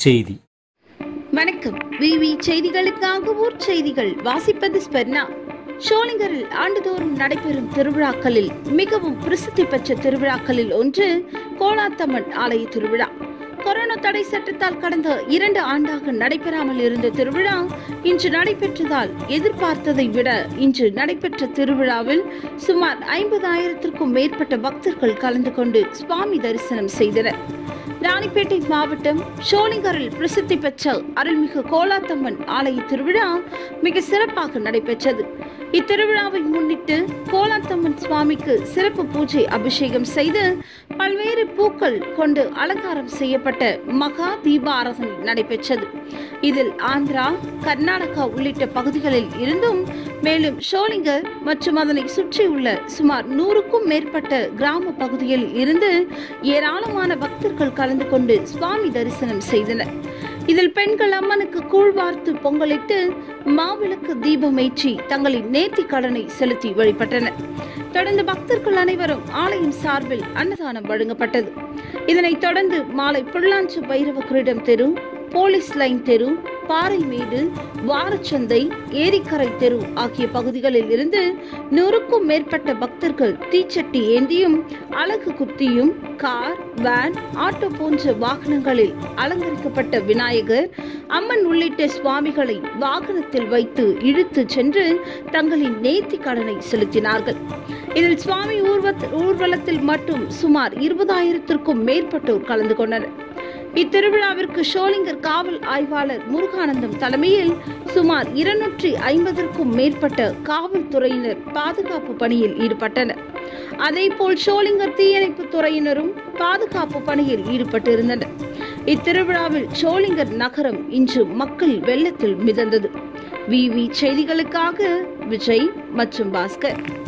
செய்தி வணக்கம் விவி செய்திகளுக்காக ஊர் செய்திகள் வாசிப்பது ஸ்பெர்னா ஷோலிங்கரில் ஆண்டுதோறும் நடைபெறும் திருவிழாக்களில் மிகவும் பிரசித்தி பெற்ற திருவிழாக்களில் ஒன்று கோலாத்தம்மன் ஆலய திருவிழா கொரோனா தடை சட்டத்தால் கடந்த இரண்டு ஆண்டாக நடைபெறாமல் இருந்த திருவிழா இன்று நடைபெற்றதால் எதிர்பார்த்ததை விட இன்று நடைபெற்ற திருவிழாவில் சுமார் ஐம்பதாயிரத்திற்கும் மேற்பட்ட பக்தர்கள் கலந்து கொண்டு சுவாமி தரிசனம் செய்தனர் ராணிப்பேட்டை மாவட்டம் ஷோலிங்கரில் பிரசித்தி பெற்ற அருள்மிகு கோலாத்தம்மன் ஆலய திருவிழா மிக சிறப்பாக நடைபெற்றது இத்திருவிழாவை முன்னிட்டு கோலாத்தம்மன் சுவாமிக்கு சிறப்பு பூஜை அபிஷேகம் செய்து பல்வேறு பூக்கள் கொண்டு அலங்காரம் செய்யப்பட்ட மகா தீபாராதனை நடைபெற்றது இதில் ஆந்திரா கர்நாடகா உள்ளிட்ட பகுதிகளில் இருந்தும் மேலும் ஷோலிங்கர் மற்றும் அதனை சுற்றியுள்ள சுமார் நூறுக்கும் மேற்பட்ட கிராம பகுதிகளில் இருந்து ஏராளமான பக்தர்கள் கலந்து கொண்டு சுவாமி தரிசனம் செய்தனர் இதில் பெண்கள் அம்மனுக்கு கூழ்வார்த்து பொங்கலிட்டு மாவிளக்கு தீபமேற்றி தங்களின் நேர்த்தி கடனை செலுத்தி வழிபட்டனர் தொடர்ந்து பக்தர்கள் அனைவரும் ஆலயம் சார்பில் அன்னதானம் வழங்கப்பட்டது இதனைத் தொடர்ந்து மாலை புல்லாஞ்சு பைரவ கிரீடம் தெரு போலீஸ் லைன் தெரு பாறைமேடு வாரச்சந்தை ஏரிக்கரை தெரு ஆகிய பகுதிகளில் இருந்து நூறுக்கும் மேற்பட்ட பக்தர்கள் தீச்சட்டி ஏந்தியும் அழகு குத்தியும் கார் வேன் ஆட்டோ போன்ற வாகனங்களில் அலங்கரிக்கப்பட்ட விநாயகர் அம்மன் உள்ளிட்ட சுவாமிகளை வாகனத்தில் வைத்து இழுத்து சென்று தங்களின் நேர்த்தி கடனை செலுத்தினார்கள் இதில் சுவாமி ஊர்வத் ஊர்வலத்தில் மட்டும் சுமார் இருபதாயிரத்திற்கும் மேற்பட்டோர் கலந்து கொண்டனர் இத்திருவிழாவிற்கு ஷோலிங்கர் காவல் ஆய்வாளர் முருகானந்தம் தலைமையில் சுமார் இருநூற்றி ஐம்பதற்கும் மேற்பட்ட காவல்துறையினர் பாதுகாப்பு பணியில் ஈடுபட்டனர் அதேபோல் ஷோலிங்கர் தீயணைப்பு துறையினரும் பாதுகாப்பு பணியில் ஈடுபட்டிருந்தனர் இத்திருவிழாவில் ஷோலிங்கர் நகரம் இன்று மக்கள் வெள்ளத்தில் மிதந்தது விவி செய்திகளுக்காக விஜய் மற்றும் பாஸ்கர்